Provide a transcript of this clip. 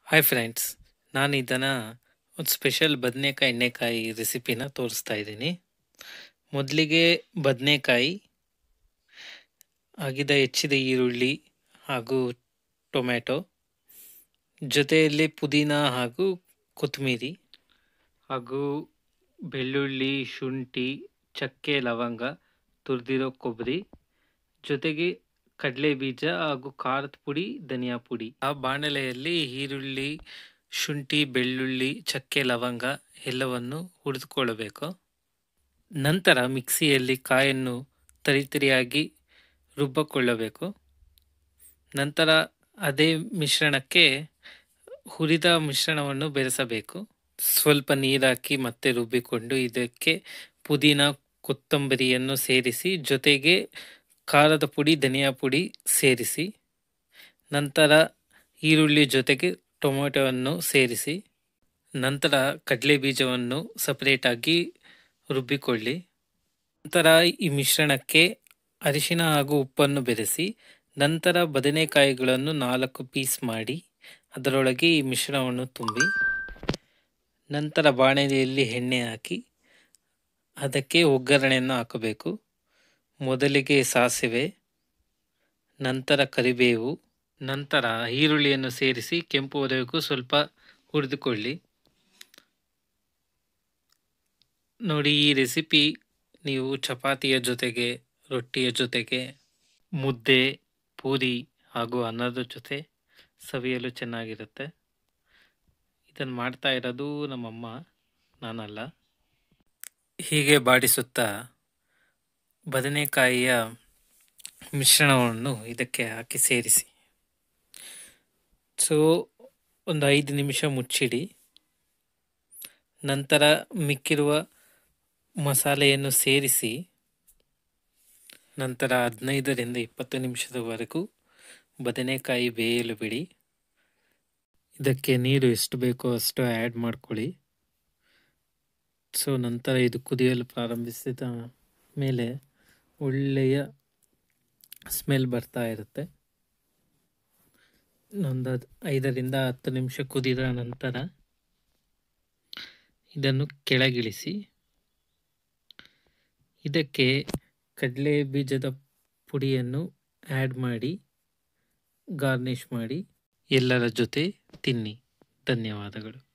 hi friends ನಾನು ಇದನ್ನು ಒಂದು ಸ್ಪೆಷಲ್ ಬದನೆಕಾಯಿ ಎಣ್ಣೆಕಾಯಿ ರೆಸಿಪಿನ ತೋರಿಸ್ತಾ ಇದ್ದೀನಿ ಮೊದಲಿಗೆ ಬದನೆಕಾಯಿ ಆಗಿದ ಹೆಚ್ಚಿದ ಈರುಳ್ಳಿ ಹಾಗೂ ಟೊಮ್ಯಾಟೊ ಜೊತೆಯಲ್ಲಿ ಪುದೀನ ಹಾಗೂ ಕೊತ್ತಂಬರಿ ಹಾಗೂ ಬೆಳ್ಳುಳ್ಳಿ ಶುಂಠಿ ಚಕ್ಕೆ ಲವಂಗ ತುರಿದಿರೋ ಕೊಬ್ಬರಿ ಜೊತೆಗೆ ಕಡಲೆ ಬೀಜ ಹಾಗೂ ಖಾರದ ಪುಡಿ ಧನಿಯಾ ಪುಡಿ ಆ ಬಾಣಲೆಯಲ್ಲಿ ಈರುಳ್ಳಿ ಶುಂಠಿ ಬೆಳ್ಳುಳ್ಳಿ ಚಕ್ಕೆ ಲವಂಗ ಎಲ್ಲವನ್ನು ಹುರಿದುಕೊಳ್ಳಬೇಕು ನಂತರ ಮಿಕ್ಸಿಯಲ್ಲಿ ಕಾಯನ್ನು ತರಿತರಿಯಾಗಿ ರುಬ್ಬಿಕೊಳ್ಳಬೇಕು ನಂತರ ಅದೇ ಮಿಶ್ರಣಕ್ಕೆ ಹುರಿದ ಮಿಶ್ರಣವನ್ನು ಬೆರೆಸಬೇಕು ಸ್ವಲ್ಪ ನೀರಾಕಿ ಮತ್ತೆ ರುಬ್ಬಿಕೊಂಡು ಇದಕ್ಕೆ ಪುದೀನ ಕೊತ್ತಂಬರಿಯನ್ನು ಸೇರಿಸಿ ಜೊತೆಗೆ ಖಾರದ ಪುಡಿ ಧನಿಯಾ ಪುಡಿ ಸೇರಿಸಿ ನಂತರ ಈರುಳ್ಳಿ ಜೊತೆಗೆ ಟೊಮೆಟೊವನ್ನು ಸೇರಿಸಿ ನಂತರ ಕಡಲೆ ಬೀಜವನ್ನು ಸಪರೇಟಾಗಿ ರುಬ್ಬಿಕೊಳ್ಳಿ ನಂತರ ಈ ಮಿಶ್ರಣಕ್ಕೆ ಅರಿಶಿನ ಹಾಗೂ ಉಪ್ಪನ್ನು ಬೆರೆಸಿ ನಂತರ ಬದನೆಕಾಯಿಗಳನ್ನು ನಾಲ್ಕು ಪೀಸ್ ಮಾಡಿ ಅದರೊಳಗೆ ಈ ಮಿಶ್ರಣವನ್ನು ತುಂಬಿ ನಂತರ ಬಾಣಲೆಯಲ್ಲಿ ಎಣ್ಣೆ ಹಾಕಿ ಅದಕ್ಕೆ ಒಗ್ಗರಣೆಯನ್ನು ಹಾಕಬೇಕು ಮೊದಲಿಗೆ ಸಾಸಿವೆ ನಂತರ ಕರಿಬೇವು ನಂತರ ಈರುಳ್ಳಿಯನ್ನು ಸೇರಿಸಿ ಕೆಂಪುವರೆಗೂ ಸ್ವಲ್ಪ ಹುರಿದುಕೊಳ್ಳಿ ನೋಡಿ ಈ ರೆಸಿಪಿ ನೀವು ಚಪಾತಿಯ ಜೊತೆಗೆ ರೊಟ್ಟಿಯ ಜೊತೆಗೆ ಮುದ್ದೆ ಪೂರಿ ಹಾಗೂ ಅನ್ನದ ಜೊತೆ ಸವಿಯಲು ಚೆನ್ನಾಗಿರುತ್ತೆ ಇದನ್ನು ಮಾಡ್ತಾ ಇರೋದು ನಮ್ಮಮ್ಮ ನಾನಲ್ಲ ಹೀಗೆ ಬಾಡಿಸುತ್ತಾ ಬದನೆಕಾಯಿಯ ಮಿಶ್ರಣವನ್ನು ಇದಕ್ಕೆ ಹಾಕಿ ಸೇರಿಸಿ ಸೊ ಒಂದು ಐದು ನಿಮಿಷ ಮುಚ್ಚಿಡಿ ನಂತರ ಮಿಕ್ಕಿರುವ ಮಸಾಲೆಯನ್ನು ಸೇರಿಸಿ ನಂತರ ಹದಿನೈದರಿಂದ ಇಪ್ಪತ್ತು ನಿಮಿಷದವರೆಗೂ ಬದನೆಕಾಯಿ ಬೇಯಲು ಬಿಡಿ ಇದಕ್ಕೆ ನೀರು ಎಷ್ಟು ಬೇಕೋ ಅಷ್ಟು ಆ್ಯಡ್ ಮಾಡ್ಕೊಳ್ಳಿ ಸೊ ನಂತರ ಇದು ಕುದಿಯಲು ಪ್ರಾರಂಭಿಸಿದ ಮೇಲೆ ಒಳ್ಳೆಯ ಸ್ಮೆಲ್ ಬರ್ತಾ ಇರುತ್ತೆ ಒಂದು ಐದರಿಂದ ಹತ್ತು ನಿಮಿಷ ಕುದಿದ ನಂತರ ಇದನ್ನು ಕೆಳಗಿಳಿಸಿ ಇದಕ್ಕೆ ಕಡಲೆ ಬೀಜದ ಪುಡಿಯನ್ನು ಆ್ಯಡ್ ಮಾಡಿ ಗಾರ್ನಿಷ್ ಮಾಡಿ ಎಲ್ಲರ ಜೊತೆ ತಿನ್ನಿ ಧನ್ಯವಾದಗಳು